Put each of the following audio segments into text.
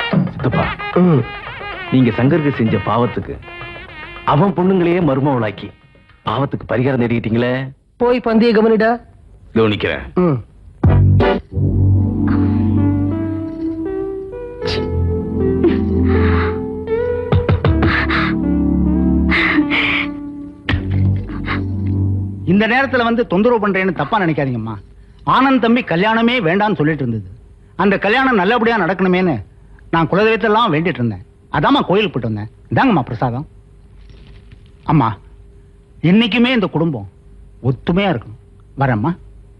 சித்தப்பா ம் நீங்க சங்கருக்கு செஞ்ச பாவத்துக்கு அவன் பொண்ணுங்களையே மருமவளாக்கி பாவத்துக்கு பரிகாரம் தேடிக்கிட்டீங்களே போய் பந்திய கவனிடா கவனிக்கிறேன் ம் இந்த நேரத்துல வந்து தொந்தரவு பண்றேன்னு தப்பா நினைக்காதீங்கம்மா ஆனந்த் தம்பி கல்யாணமே வேண்டாம்னு சொல்லிட்டு இருந்தது அந்த கல்யாணம் நல்லபடியா நடக்கணுமேன்னு நான் குலதெய்வத்தெல்லாம் வேண்டிட்டு இருந்தேன் அதாம்மா கோயிலுக்கு போயிட்டு வந்தேன் இதாங்கம்மா பிரசாதம் அம்மா என்னைக்குமே இந்த குடும்பம் ஒத்துமையா இருக்கணும் வரேம்மா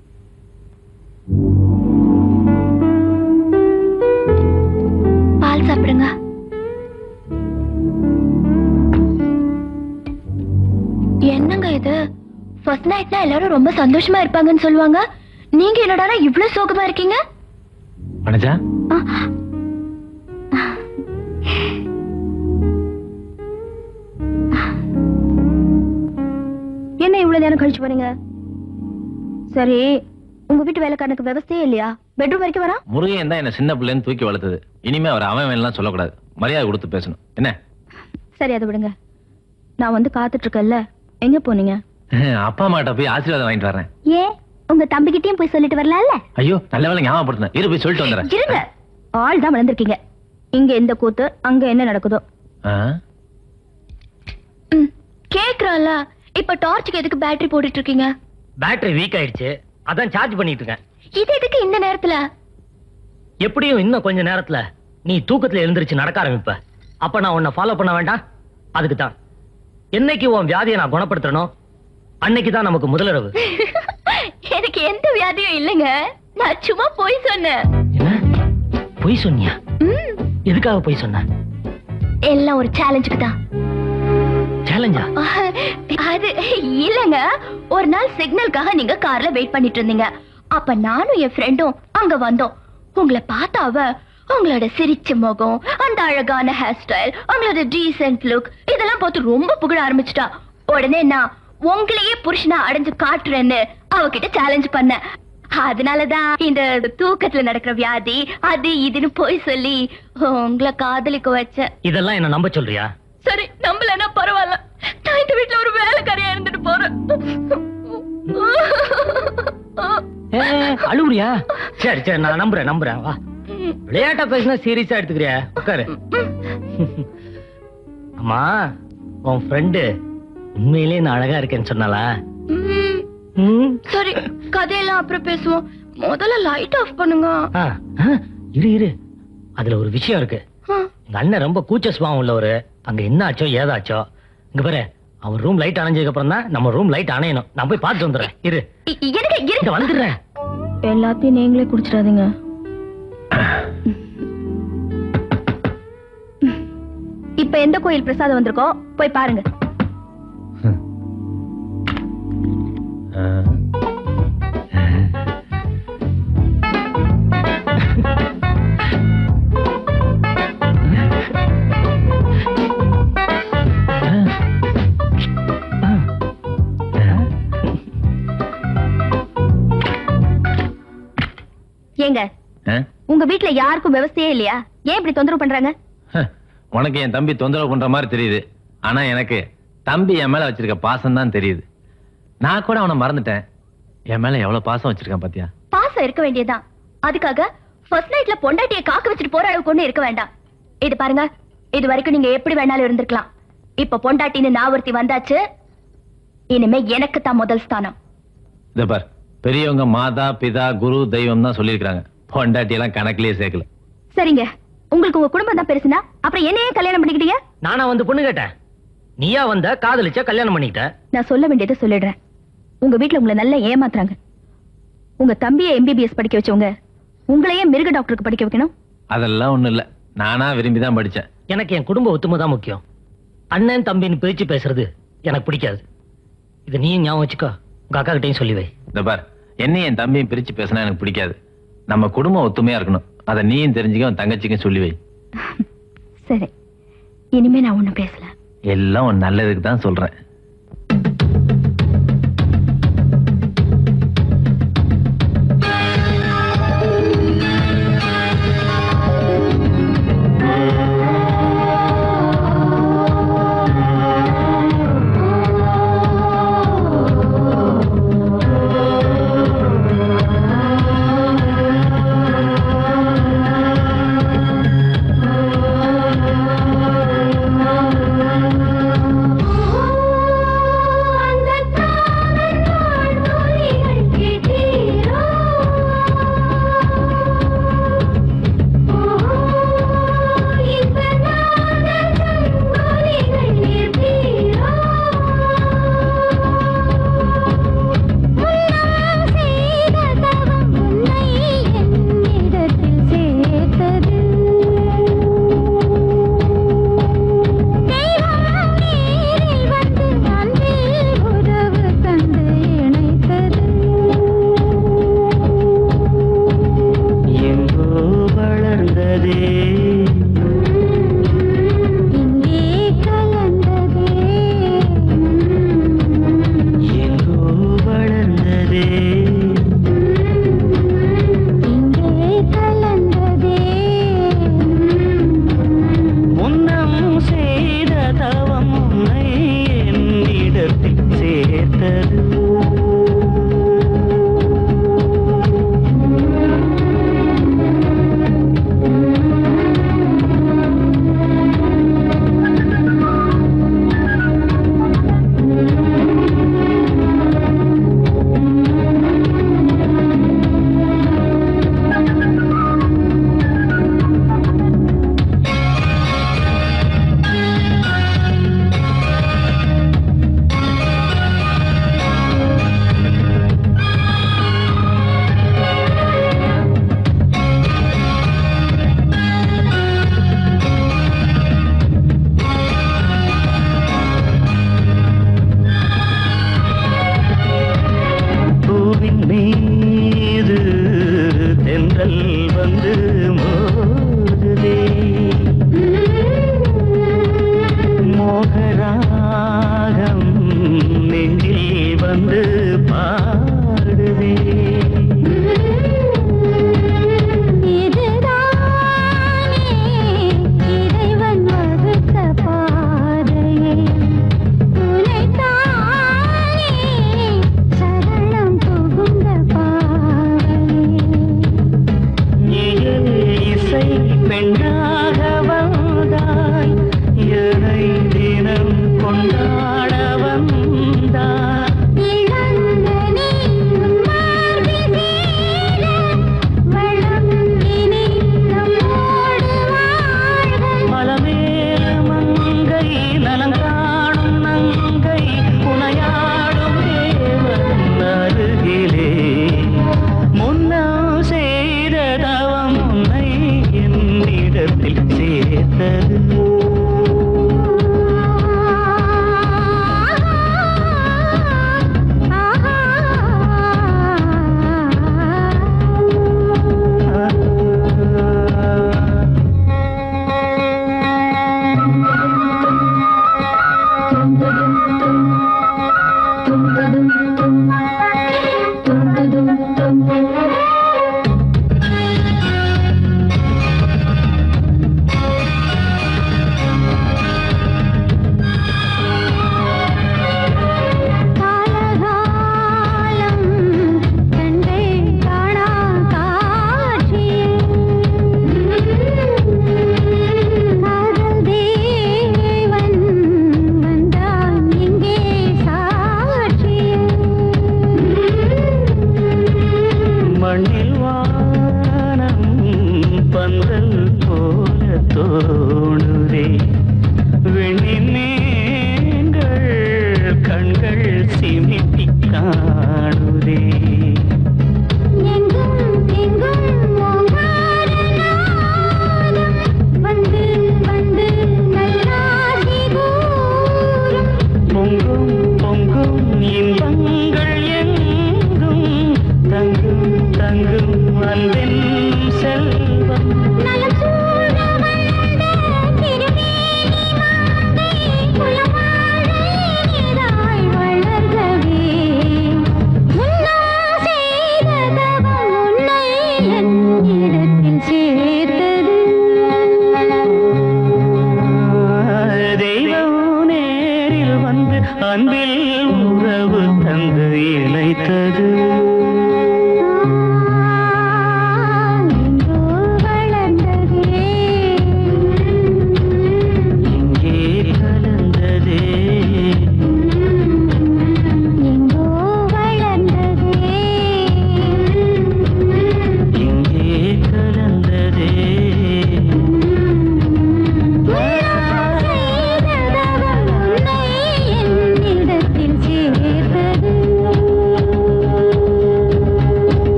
பால் சாப்பிடுங்க ஃபர்ஸ்ட் நைட்னா எல்லாரும் ரொம்ப சந்தோஷமா இருப்பாங்கன்னு சொல்லுவாங்க நீங்க என்னடானா இவ்ளோ சோகமா இருக்கீங்க மனஜா என்ன இவ்வளவு நேரம் கழிச்சு போறீங்க சரி உங்க வீட்டு வேலைக்காரனுக்கு விவசாயே இல்லையா பெட்ரூம் வரைக்கும் வரா முருகன் தான் என்ன சின்ன பிள்ளைன்னு தூக்கி வளர்த்தது இனிமே அவர் அவன் எல்லாம் சொல்லக்கூடாது மரியாதை கொடுத்து பேசணும் என்ன சரி அதை விடுங்க நான் வந்து காத்துட்டு இருக்கேன்ல எங்க போனீங்க அப்பா அம்மாட்ட போய் ஆசீர்வாதம் வாங்கிட்டு வரேன் ஏன் உங்க தம்பிகிட்டயும் போய் சொல்லிட்டு வரலாம்ல ஐயோ நல்ல வேலை ஞாபகப்படுத்தினேன் இரு போய் சொல்லிட்டு வந்துடுறேன் இருங்க ஆள் தான் வளர்ந்துருக்கீங்க இங்க எந்த கூத்து அங்க என்ன நடக்குதோ ஆ? ம், கேக்குறான்ல இப்ப டார்ச்சுக்கு எதுக்கு பேட்டரி போட்டுட்டு இருக்கீங்க பேட்டரி வீக் ஆயிடுச்சு அதான் சார்ஜ் பண்ணிட்டு இருக்கேன் இது எதுக்கு இந்த நேரத்துல எப்படியும் இன்னும் கொஞ்ச நேரத்துல நீ தூக்கத்துல எழுந்திருச்சு நடக்க ஆரம்பிப்ப அப்ப நான் உன்னை ஃபாலோ பண்ண வேண்டாம் அதுக்கு தான் என்னைக்கு உன் வியாதியை நான் குணப்படுத்தனோ அன்னைக்கு தான் நமக்கு முதலிரவு எனக்கு எந்த வியாதியும் இல்லைங்க நான் சும்மா போய் சொன்னேன் என்ன பொய் சொன்னியா ம், எதுக்காக பொய் சொன்ன எல்லாம் ஒரு சேலஞ்சுக்கு தான் சேலஞ்சா அது இல்லங்க ஒரு நாள் சிக்னலுக்காக நீங்க கார்ல வெயிட் பண்ணிட்டு இருந்தீங்க அப்ப நானும் என் ஃப்ரெண்டும் அங்க வந்தோம் உங்களை பார்த்த அவ உங்களோட சிரிச்ச முகம் அந்த அழகான ஹேர் ஸ்டைல் உங்களோட டீசென்ட் லுக் இதெல்லாம் பார்த்து ரொம்ப புகழ ஆரம்பிச்சிட்டா உடனே நான் உங்களையே புருஷனா அடைஞ்சு காட்டுறேன்னு அவகிட்ட சேலஞ்ச் பண்ணேன் அதனாலதான் இந்த தூக்கத்துல நடக்கிற வியாதி அது இதுன்னு போய் சொல்லி உங்களை காதலிக்க வச்சேன் இதெல்லாம் என்ன நம்ப சொல்றியா சரி நம்பலன்னா பரவாயில்ல நான் இந்த வீட்ல ஒரு வேலைக்காரியா இருந்துட்டு போறேன் ஏ, அழுவுறியா சரி சரி நான் நம்புறேன் நம்புறேன் வா விளையாட்டா பேசினா சீரியஸா எடுத்துக்கிறியா உட்காரு அம்மா உன் ஃப்ரெண்டு உண்மையிலேயே நான் அழகா இருக்கேன்னு சொன்னாளா ம், ம். சரி கதையெல்லாம் அப்புறம் பேசுவோம் முதல்ல லைட் ஆஃப் பண்ணுங்க ஆ, ஆ, இரு இரு அதுல ஒரு விஷயம் இருக்கு ஆ, எங்க அண்ணன் ரொம்ப கூச்ச சுபாவம் உள்ளவரு அங்க என்ன ஆச்சோ ஏதாச்சோ இங்க பாரு அவர் ரூம் லைட் அணைஞ்சதுக்கு அப்புறம் தான் நம்ம ரூம் லைட் அணையணும் நான் போய் பார்த்து வந்துடுறேன் இரு இ- எனக்கு இங்க இருங்க வந்துடுறேன் எல்லாத்தையும் நீங்களே குடிச்சிடாதீங்க இப்ப எந்த கோயில் பிரசாதம் வந்திருக்கோ போய் பாருங்க ஆ. ஏங்க ஆ? உங்க வீட்ல யாருக்கும் விவசாயே இல்லையா ஏன் இப்படி தொந்தரவு பண்றாங்க ஹ, உனக்கு என் தம்பி தொந்தரவு பண்ற மாதிரி தெரியுது ஆனா எனக்கு தம்பி என் மேல வச்சிருக்க பாசம் தான் தெரியுது நான் கூட அவனை மறந்துட்டேன் என் மேல எவ்வளவு பாசம் வச்சிருக்கான் பாத்தியா பாசம் இருக்க வேண்டியதுதான் அதுக்காக ஃபர்ஸ்ட் நைட்ல பொண்டாட்டிய காக்க வச்சுட்டு போற அளவுக்கு ஒண்ணு இருக்க வேண்டாம் இது பாருங்க இது வரைக்கும் நீங்க எப்படி வேணாலும் இருந்திருக்கலாம் இப்ப பொண்டாட்டின்னு நான் ஒருத்தி வந்தாச்சு இனிமே எனக்கு தான் முதல் ஸ்தானம் இத பார் பெரியவங்க மாதா பிதா குரு தெய்வம் தான் சொல்லியிருக்காங்க பொண்டாட்டி எல்லாம் கணக்கிலேயே சேர்க்கல சரிங்க உங்களுக்கு உங்க குடும்பம் தான் பெருசுனா அப்புறம் என்னையே கல்யாணம் பண்ணிக்கிட்டீங்க நானா வந்து பொண்ணு கேட்டேன் நீயா வந்த காதலிச்ச கல்யாணம் பண்ணிக்கிட்ட நான் சொல்ல வேண்டியதை சொல்லிடுறேன் உங்க வீட்ல உங்களை நல்லா ஏமாத்துறாங்க உங்க தம்பியை எம்பிபிஎஸ் படிக்க வச்சவங்க உங்களையே மிருக டாக்டருக்கு படிக்க வைக்கணும் அதெல்லாம் ஒண்ணும் இல்ல நானா விரும்பி தான் படிச்சேன் எனக்கு என் குடும்ப ஒத்துமை தான் முக்கியம் அண்ணன் தம்பின்னு பிரிச்சு பேசுறது எனக்கு பிடிக்காது இது நீயும் ஞாபகம் வச்சுக்கோ உங்க அக்கா கிட்டையும் சொல்லி வை இந்த பார் என்னையும் என் தம்பியும் பிரிச்சு பேசினா எனக்கு பிடிக்காது நம்ம குடும்பம் ஒத்துமையா இருக்கணும் அதை நீயும் தெரிஞ்சுக்க உன் தங்கச்சிக்கும் சொல்லி வை சரி இனிமே நான் ஒண்ணும் பேசல எல்லாம் உன் நல்லதுக்கு தான் சொல்றேன் ஆ வளர்ந்ததே இங்கே கலந்ததே எங்கோ வளர்ந்ததே இங்கே கலந்ததே முன்னம் செய்த தவம் உன்னை என்னிடத்தில் சேர்த்தது பூவின் மீது தென்றல் வந்து மோதுதே மோகராகம் நெஞ்சில் வந்து பாடுதே இதுதானே இறைவன் வகுத்த பாதையே உனைத்தானே சரணம் புகுந்த பாவையே இயல் இசை பெண்ணாக வந்தாய் எனை தினம் கொண்டாட வந்தாய் இழந்த நீயும் மார்பில் சேர வளம் இனி நம்மோடு வாழ்க மலமேல மங்கை நலங்காணும் நங்கை புனையாடும் தேவன் அருகிலே முன்னம் செய்த தவம் உன்னை என்னிடத்தில் சேர்த்தது